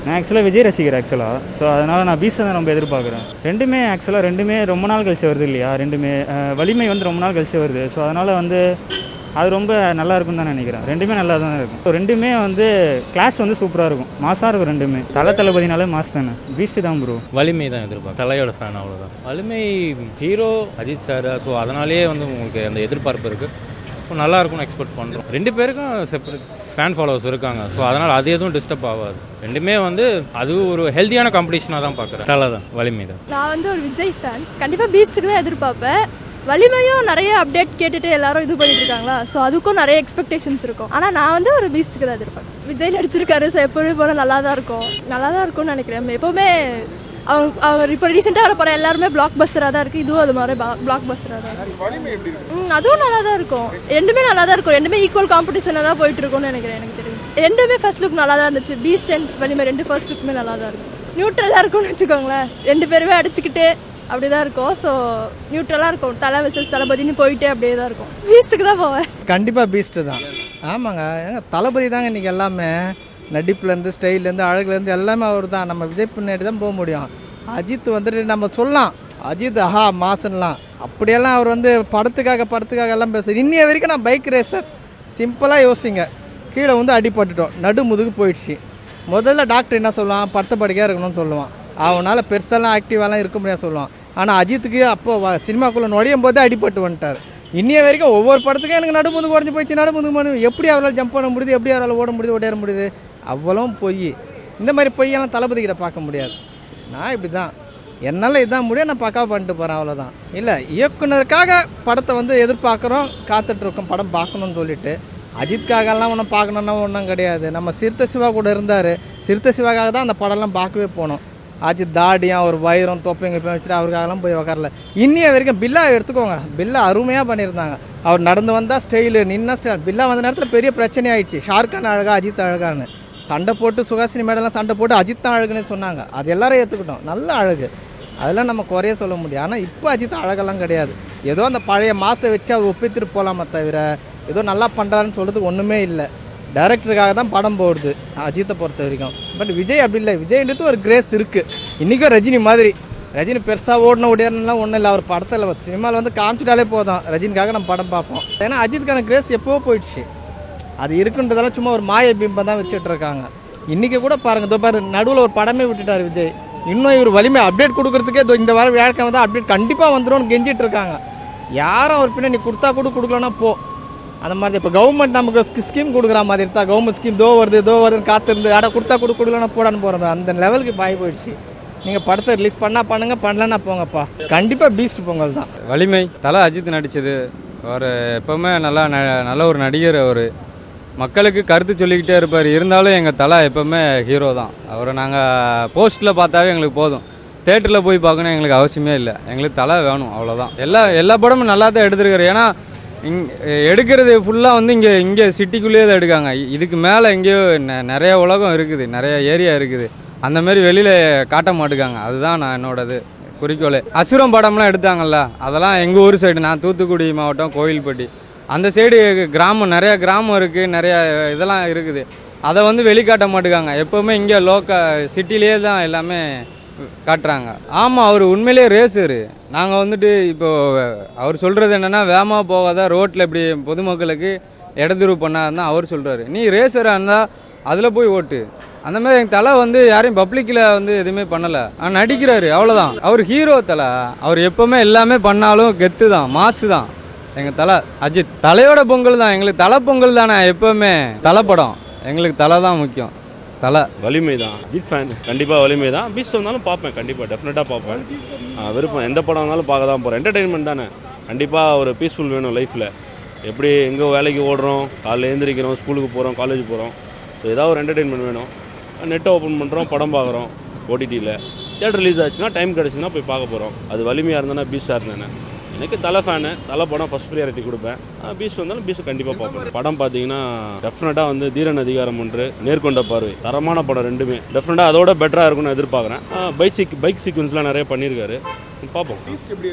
நான் ஆக்சுவலாக விஜய் ரசிகர் ஆக்சுவலாக ஸோ அதனால் நான் பீஸ்ட் தான் ரொம்ப எதிர்பார்க்குறேன் ரெண்டுமே ஆக்சுவலாக ரெண்டுமே ரொம்ப நாள் கழிச்சு வருது இல்லையா ரெண்டுமே அஹ், வலிமை வந்து ரொம்ப நாள் கழிச்சு வருது ஸோ அதனால் வந்து அது ரொம்ப நல்லா இருக்கும்னு தான் நினைக்கிறேன் ரெண்டுமே நல்லா தான் இருக்கும் So, ரெண்டுமே வந்து கிளாஸ் வந்து சூப்பராக இருக்கும் மாசாக இருக்கும் ரெண்டுமே தலை தளபதினாலே மாஸ் தானே பீஸ்ட் தான் ப்ரோ வலிமை தான் எதிர்பார்க்கும் தலையோட ஃபேன் அவ்வளோதான் வலிமை ஹீரோ அஜித் சார் ஸோ அதனாலேயே வந்து உங்களுக்கு அந்த எதிர்பார்ப்பு இருக்குது ஸோ நல்லா இருக்கும்னு எக்ஸ்பெக்ட் பண்ணுறோம் ரெண்டு பேருக்கும் செப்பரேட் ஃபேன் ஃபாலோவர்ஸ் இருக்காங்க ஸோ அதனால் அது எதுவும் டிஸ்டர்ப் ஆகாது ரெண்டுமே வந்து அது ஒரு ஹெல்த்தியான காம்படிஷனாக தான் பார்க்குறேன் தலை தான் வலிமை தான் நான் வந்து ஒரு விஜய் ஃபேன் கண்டிப்பாக பீஸ்ட்டுக்கு தான் எதிர்பார்ப்பேன் வலிமையும் நிறைய அப்டேட் கேட்டுட்டு எல்லாரும் இது பண்ணிட்டு இருக்காங்களா ஸோ அதுக்கும் நிறைய எக்ஸ்பெக்டேஷன்ஸ் இருக்கும் ஆனால் நான் வந்து ஒரு பீஸ்ட்டுக்கு தான் எதிர்பார்ப்பேன் விஜய் நடிச்சிருக்காரு ஸோ எப்போவுமே போனால் நல்லா தான் இருக்கும் நல்லா தான் இருக்கும்னு நினைக்கிறேன் எப்போவுமே அவங்க அவர் இப்போ ரீசெண்டாக வர போகிற எல்லாருமே பிளாக் பஸ்டராக தான் இருக்குது இதுவும் அது மாதிரி பிளாக் பஸ்டராக தான் இருக்கு ம் அதுவும் நல்லா தான் இருக்கும் ரெண்டுமே நல்லா தான் இருக்கும் ரெண்டுமே ஈக்குவல் காம்படிஷனாக தான் போயிட்டு இருக்கும்னு நினைக்கிறேன் எனக்கு தெரிஞ்சு ரெண்டுமே ஃபர்ஸ்ட் லுக் நல்லா தான் இருந்துச்சு பீஸ் அண்ட் வலிமை ரெண்டு ஃபர்ஸ்ட் லுக்குமே நல்லா தான் இருக்கும் நியூட்ரலாக இருக்கும்னு வச்சுக்கோங்களேன் ரெண்டு பேருமே அடிச்சுக்கிட்டு அப்படி தான் இருக்கும் ஸோ நியூட்ரலாக இருக்கும் தலை விசஸ் தளபதினு போயிட்டே அப்படியே தான் இருக்கும் பீஸ்ட்டுக்கு தான் போவேன் கண்டிப்பாக பீஸ்ட்டு தான் ஆமாங்க ஏங்க தளபதி தாங்க இன்றைக்கி எல்லாமே நடிப்புலேருந்து ஸ்டைல்லேருந்து அழகுலேருந்து எல்லாமே அவர் தான் நம்ம விஜய் பின்னாடி தான் போக முடியும் அஜித் வந்துட்டு நம்ம சொல்லலாம் அஜித் ஆஹா மாசன்லாம் அப்படியெல்லாம் அவர் வந்து படத்துக்காக படத்துக்காக எல்லாம் பேச இன்னைய வரைக்கும் நான் பைக் ரேசர் சிம்பிளாக யோசிங்க கீழே வந்து அடிபட்டுட்டோம் நடு முதுகு போயிடுச்சு முதல்ல டாக்டர் என்ன சொல்லுவான் படுத்த படுக்கையாக இருக்கணும்னு சொல்லுவான் அவனால் பெருசாலாம் ஆக்டிவாலாம் இருக்க முடியாது சொல்லுவான் ஆனால் அஜித்துக்கு அப்போ வ- சினிமாக்குள்ளே நுழையும் போதே அடிபட்டு வந்துட்டார் இன்னைய வரைக்கும் ஒவ்வொரு படத்துக்கும் எனக்கு நடுமுது குறைஞ்சி போயிடுச்சு நடுமுது மணி எப்படி அவரால் ஜம்ப் பண்ண முடியுது எப்படி அவரால் ஓட முடியுது ஓடிட முடியுது அவ்வளவும் பொய் இந்த மாதிரி பொய்யெல்லாம் தளபதி கிட்ட பார்க்க முடியாது நான் இப்படி தான் என்னால் இதான் முடியும் நான் பக்காவா பண்ணிட்டு போகிறேன் அவ்வளோதான் இல்லை இயக்குனருக்காக படத்தை வந்து எதிர்பார்க்குறோம் காத்துட்ருக்கோம் படம் பார்க்கணும்னு சொல்லிட்டு அஜித்காகலாம் ஒன்றும் பார்க்கணுன்னா ஒன்றும் கிடையாது நம்ம சிறுத்தை சிவா கூட இருந்தார் சிறுத்தை சிவாக்காக தான் அந்த படம்லாம் பார்க்கவே போனோம் அஜித் தாடியும் ஒரு வைரம் தொப்பைங்க இப்போ வச்சுட்டு அவருக்காகலாம் போய் உக்காரல இன்னைய வரைக்கும் பில்லா எடுத்துக்கோங்க பில்லா அருமையாக பண்ணியிருந்தாங்க அவர் நடந்து வந்தால் ஸ்டைலு நின்னா ஸ்டைல் பில்லா வந்த நேரத்தில் பெரிய பிரச்சனை ஆயிடுச்சு ஷாருக்கான் அழகா அஜித் அழகான்னு சண்டை போட்டு சுகாசினி மேடெல்லாம் சண்டை போட்டு அஜித் தான் அழகுன்னு சொன்னாங்க அது எல்லாரும் ஏற்றுக்கிட்டோம் நல்ல அழகு அதெல்லாம் நம்ம குறைய சொல்ல முடியும் ஆனால் இப்போ அஜித் அழகெல்லாம் கிடையாது ஏதோ அந்த பழைய மாசை வச்சு அவர் ஒப்பித்துட்டு போகலாமே தவிர ஏதோ நல்லா பண்ணுறாருன்னு சொல்கிறதுக்கு ஒன்றுமே இல்லை டேரக்டருக்காக தான் படம் போடுது அஜித்தை பொறுத்த வரைக்கும் பட் விஜய் அப்படி இல்லை விஜய்ன்றது ஒரு கிரேஸ் இருக்குது இன்றைக்கும் ரஜினி மாதிரி ரஜினி பெருசாக ஓடின ஓடியாருலாம் ஒன்றும் இல்லை அவர் படத்தில் சினிமாவில் வந்து காமிச்சிட்டாலே போதும் ரஜினிக்காக நம்ம படம் பார்ப்போம் ஏன்னா அஜித்துக்கான கிரேஸ் எப்போவோ போயிடுச்சு அது இருக்குன்றதெல்லாம் சும்மா ஒரு மாய பிம்பம் தான் வச்சுட்டு இருக்காங்க இன்றைக்கி கூட பாருங்க இதோ பாரு நடுவில் ஒரு படமே விட்டுட்டார் விஜய் இன்னும் இவர் வலிமை அப்டேட் கொடுக்கறதுக்கே இதோ இந்த வாரம் வியாழக்கிழமை தான் அப்டேட் கண்டிப்பாக வந்துடும்னு கெஞ்சிட்டு இருக்காங்க யாரும் அவர் பின்னாடி நீ கொடுத்தா கூட கொடுக்கலன்னா போ அந்த மாதிரி இப்போ கவர்மெண்ட் நமக்கு ஸ்கீம் கொடுக்குற மாதிரி இருந்தா கவர்மெண்ட் ஸ்கீம் தோ வருது தோ வருதுன்னு காத்திருந்து அட கொடுத்தா கூட கொடுக்கலன்னா போடான்னு போகிறது அந்த லெவலுக்கு பாய் போயிடுச்சு நீங்கள் படத்தை ரிலீஸ் பண்ணால் பண்ணுங்க பண்ணலன்னா போங்கப்பா கண்டிப்பாக பீஸ்ட் பொங்கல் தான் வலிமை தலை அஜித் நடித்தது அவர் எப்போவுமே நல்லா ந நல்ல ஒரு நடிகர் அவர் மக்களுக்கு கருத்து சொல்லிக்கிட்டே இருப்பார் இருந்தாலும் எங்கள் தலை எப்போவுமே ஹீரோ தான் அவரை நாங்கள் போஸ்ட்டில் பார்த்தாவே எங்களுக்கு போதும் தேட்டரில் போய் பார்க்கணும் எங்களுக்கு அவசியமே இல்லை எங்களுக்கு தலை வேணும் அவ்வளோதான் எல்லா எல்லா படமும் நல்லா தான் எடுத்துருக்காரு ஏன்னா இங் எடுக்கிறது ஃபுல்லாக வந்து இங்கே இங்கே சிட்டிக்குள்ளேயே தான் எடுக்காங்க இ- இதுக்கு மேலே எங்கேயோ நெ- நிறைய உலகம் இருக்குது நிறைய ஏரியா இருக்குது அந்த மாதிரி வெளியில் காட்ட மாட்டுக்காங்க அதுதான் நான் என்னோடது குறிக்கோள் அசுரம் படம்லாம் எடுத்தாங்கல்ல அதெல்லாம் எங்கள் ஊர் சைடு நான் தூத்துக்குடி மாவட்டம் கோயில்பட்டி அந்த சைடு கிராமம் நிறைய கிராமம் இருக்குது நிறைய இதெல்லாம் இருக்குது அதை வந்து வெளிக்காட்ட மாட்டுக்காங்க எப்போவுமே இங்கே லோக்க சிட்டிலேயே தான் எல்லாமே காட்டுறாங்க ஆமாம் அவர் உண்மையிலேயே ரேசரு நாங்கள் வந்துட்டு இப்போ அவர் சொல்கிறது என்னென்னா வேகமாக போகாத ரோட்டில் இப்படி பொதுமக்களுக்கு இடதுரு பண்ணாதான் அவர் சொல்கிறாரு நீ ரேசராக இருந்தால் அதில் போய் ஓட்டு அந்த மாதிரி எங்கள் தலை வந்து யாரையும் பப்ளிக்கில் வந்து எதுவுமே பண்ணலை ஆனால் நடிக்கிறாரு அவ்வளோதான் அவர் ஹீரோ தலை அவர் எப்போவுமே எல்லாமே பண்ணாலும் கெத்து தான் மாசு தான் எங்கள் தலை அஜித் தலையோட பொங்கல் தான் எங்களுக்கு தலை பொங்கல் தானே எப்போவுமே தலை படம் எங்களுக்கு தலை தான் முக்கியம் தலை வலிமை தான் அஜித் ஃபேன் கண்டிப்பாக வலிமை தான் பீஸ் வந்தாலும் பார்ப்பேன் கண்டிப்பாக டெஃபினட்டாக பார்ப்பேன் ஆ, விருப்பம் எந்த படம் வந்தாலும் பார்க்க தான் போகிறேன் என்டர்டெயின்மெண்ட் தானே கண்டிப்பாக ஒரு பீஸ்ஃபுல் வேணும் லைஃப்பில் எப்படி எங்கே வேலைக்கு ஓடுறோம் காலைல எழுந்திரிக்கிறோம் ஸ்கூலுக்கு போகிறோம் காலேஜ் போகிறோம் ஸோ ஏதாவது ஒரு என்டர்டெயின்மெண்ட் வேணும் நெட்டை ஓப்பன் பண்ணுறோம் படம் பார்க்குறோம் ஓடிடியில் தேட்டர் ரிலீஸ் ஆச்சுன்னா டைம் கிடச்சுன்னா போய் பார்க்க போகிறோம் அது வலிமையாக இருந்தேன்னா பீஸாக இருந்தேனே எனக்கு தலை ஃபேனு தலை படம் ஃபஸ்ட் ப்ரியாரிட்டி கொடுப்பேன் பீஸ் வந்தாலும் பீஸ் கண்டிப்பாக பார்ப்பேன் படம் பார்த்தீங்கன்னா டெஃபினட்டாக வந்து தீரன் அதிகாரம் ஒன்று நேர்கொண்ட பார்வை தரமான படம் ரெண்டுமே டெஃபினட்டாக அதோட பெட்டராக இருக்கும்னு எதிர்பார்க்குறேன் பைக் சீக் பைக் சீக்வன்ஸ்லாம் நிறைய பண்ணியிருக்காரு பார்ப்போம்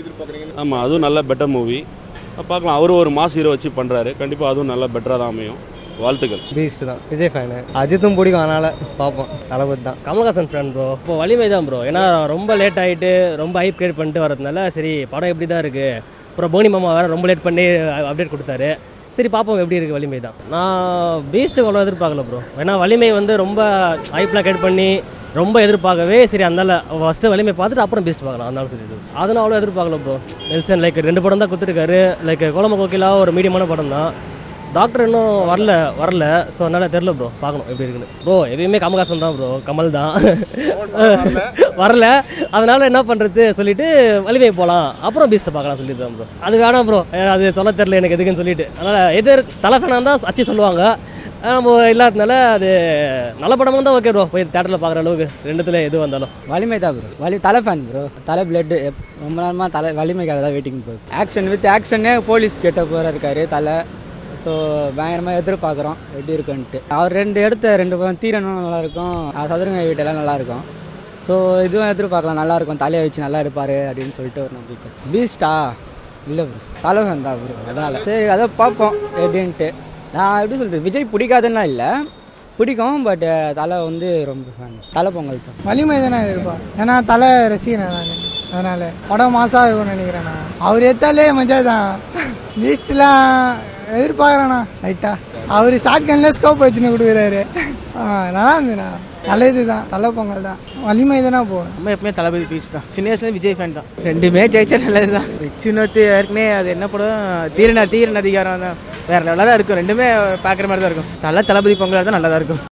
ஆமாம் அதுவும் நல்ல பெட்டர் மூவி பார்க்கலாம் அவரும் ஒரு மாஸ் ஹீரோ வச்சு பண்ணுறாரு கண்டிப்பாக அதுவும் நல்ல பெட்டராக தான் அமையும் வாழ்த்துக்கள் பீஸ்ட் தான் விஜய் ஃபேனு அஜித்தும் பிடிக்கும் அதனால் பார்ப்போம் தளபதி தான் கமல்ஹாசன் ஃபேன் ப்ரோ இப்போ வலிமை தான் ப்ரோ ஏன்னா ரொம்ப லேட் ஆகிட்டு ரொம்ப ஹைப் கிரியேட் பண்ணிட்டு வரதுனால சரி படம் எப்படி தான் இருக்குது அப்புறம் போனி மாமா வேறு ரொம்ப லேட் பண்ணி அப்டேட் கொடுத்தாரு சரி பார்ப்போம் எப்படி இருக்குது வலிமை தான் நான் பீஸ்ட்டு அவ்வளோ எதிர்பார்க்கல ப்ரோ ஏன்னா வலிமை வந்து ரொம்ப ஹைப்லாம் கிரியேட் பண்ணி ரொம்ப எதிர்பார்க்கவே சரி அதனால ஃபஸ்ட்டு வலிமை பார்த்துட்டு அப்புறம் பீஸ்ட் பார்க்கலாம் அதனால சரி அதனால அவ்வளோ எதிர்பார்க்கல ப்ரோ நெல்சன் லைக் ரெண்டு படம் தான் கொடுத்துருக்காரு லைக் கோலம கோகிலா ஒரு மீடியமான படம் தான் டாக்டர் இன்னும் வரல வரல ஸோ அதனால் தெரில ப்ரோ பார்க்கணும் எப்படி இருக்குன்னு ப்ரோ எதுவுமே கமல்ஹாசன் தான் ப்ரோ கமல் தான் வரல அதனால என்ன பண்ணுறது சொல்லிட்டு வலிமை போகலாம் அப்புறம் பீஸ்ட்டை பார்க்கலாம் சொல்லிட்டு தான் ப்ரோ அது வேணாம் ப்ரோ அது சொல்ல தெரில எனக்கு எதுக்குன்னு சொல்லிட்டு அதனால் எதிர் தலை ஃபேனாக தான் அச்சு சொல்லுவாங்க ஆனா, நம்ம இல்லாததுனால அது நல்ல படமாக தான் ஓகே ப்ரோ போய் தேட்டரில் பார்க்குற அளவுக்கு ரெண்டுத்தில் எது வந்தாலும் வலிமை தான் ப்ரோ வலி தலை ஃபேன் ப்ரோ தலை பிளட்டு ரொம்ப நேரமாக தலை வலிமைக்காக தான் வெயிட்டிங் ப்ரோ ஆக்ஷன் வித் ஆக்ஷனே போலீஸ் கெட்ட போகிற இருக்காரு தலை ஸோ பயங்கரமாக எதிர்பார்க்குறோம் எப்படி இருக்குன்ட்டு அவர் ரெண்டு எடுத்த ரெண்டு படம் தீரனும் நல்லாயிருக்கும் சதுரங்க வீட்டெல்லாம் நல்லாயிருக்கும் ஸோ இதுவும் எதிர்பார்க்கலாம் நல்லாயிருக்கும் தலையை வச்சு நல்லா எடுப்பார் அப்படின்னு சொல்லிட்டு ஒரு நம்பிக்கை பீஸ்டா இல்லை ப்ரோ தலை ஃபேன் தான் ப்ரோ அதனால் சரி அதை பார்ப்போம் எப்படின்ட்டு நான் எப்படி சொல்கிறது விஜய் பிடிக்காதுன்னா இல்லை பிடிக்கும் பட் தலை வந்து ரொம்ப ஃபேன் தலை பொங்கல் தான் வலிமை தானே இருப்பான் ஏன்னா தலை ரசிகன் நான் அதனால படம் மாசா இருக்கும்னு நினைக்கிறேன் நான் அவர் எடுத்தாலே மஜா தான் லிஸ்ட்லாம் எதிர்பார்க்குறேண்ணா லைட்டா அவர் ஷார்ட் கன்ல ஸ்கோப் வச்சுன்னு கொடுக்குறாரு ஆ, நல்லா இருந்துண்ணா நல்ல இதுதான் தலை பொங்கல் தான் வலிமை தானே போகும் நம்ம எப்பவுமே தளபதி பீச் தான் சின்ன வயசுல விஜய் ஃபேன் தான் ரெண்டுமே ஜெயிச்சா நல்லது தான் சின்னத்து ஏற்கனவே அது என்ன படம் தீரன தீரன் அதிகாரம் தான் வேற லெவலாக தான் இருக்கும் ரெண்டுமே பார்க்குற மாதிரி தான் இருக்கும் தலை தளபதி பொங்கலாக தான் நல்லா தான் இருக்கும்